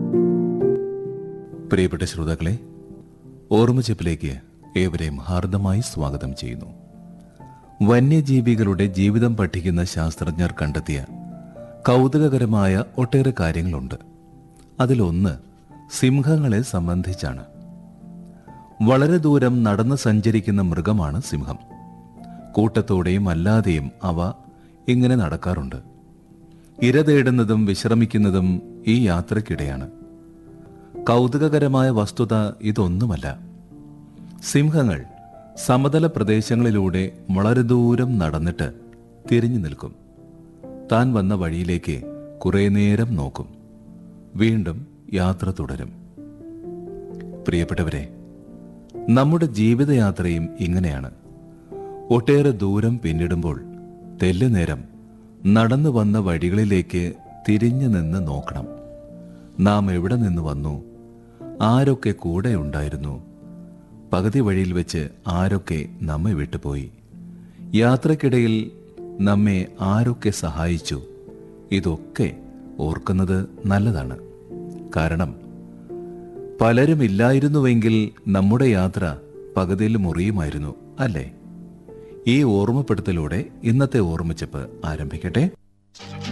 പ്രിയപ്പെട്ട ശ്രോതാക്കളെ ഓർമ്മച്ചെപ്പിലേക്ക് ഏവരെയും ഹാർദമായി സ്വാഗതം ചെയ്യുന്നു വന്യജീവികളുടെ ജീവിതം പഠിക്കുന്ന ശാസ്ത്രജ്ഞർ കണ്ടെത്തിയ കൗതുകകരമായ ഒട്ടേറെ കാര്യങ്ങളുണ്ട് അതിലൊന്ന് സിംഹങ്ങളെ സംബന്ധിച്ചാണ് വളരെ ദൂരം നടന്ന് സഞ്ചരിക്കുന്ന മൃഗമാണ് സിംഹം കൂട്ടത്തോടെയും അല്ലാതെയും അവ ഇങ്ങനെ നടക്കാറുണ്ട് ഇര തേടുന്നതും വിശ്രമിക്കുന്നതും ഈ യാത്രക്കിടെയാണ് കൗതുകകരമായ വസ്തുത ഇതൊന്നുമല്ല സിംഹങ്ങൾ സമതല പ്രദേശങ്ങളിലൂടെ വളരെ ദൂരം നടന്നിട്ട് തിരിഞ്ഞു നിൽക്കും താൻ വന്ന വഴിയിലേക്ക് കുറെ നേരം നോക്കും വീണ്ടും യാത്ര തുടരും പ്രിയപ്പെട്ടവരെ നമ്മുടെ ജീവിതയാത്രയും ഇങ്ങനെയാണ് ഒട്ടേറെ ദൂരം പിന്നിടുമ്പോൾ തെല്ലുനേരം നടന്നു വന്ന വഴികളിലേക്ക് തിരിഞ്ഞു നിന്ന് നോക്കണം നാം എവിടെ നിന്ന് വന്നു ആരൊക്കെ കൂടെ ഉണ്ടായിരുന്നു പകുതി വഴിയിൽ വെച്ച് ആരൊക്കെ നമ്മെ വിട്ടുപോയി യാത്രക്കിടയിൽ നമ്മെ ആരൊക്കെ സഹായിച്ചു ഇതൊക്കെ ഓർക്കുന്നത് നല്ലതാണ് കാരണം പലരും ഇല്ലായിരുന്നുവെങ്കിൽ നമ്മുടെ യാത്ര പകുതിയിൽ മുറിയുമായിരുന്നു അല്ലേ ഈ ഓർമ്മപ്പെടുത്തലൂടെ ഇന്നത്തെ ഓർമ്മച്ചപ്പ് ആരംഭിക്കട്ടെ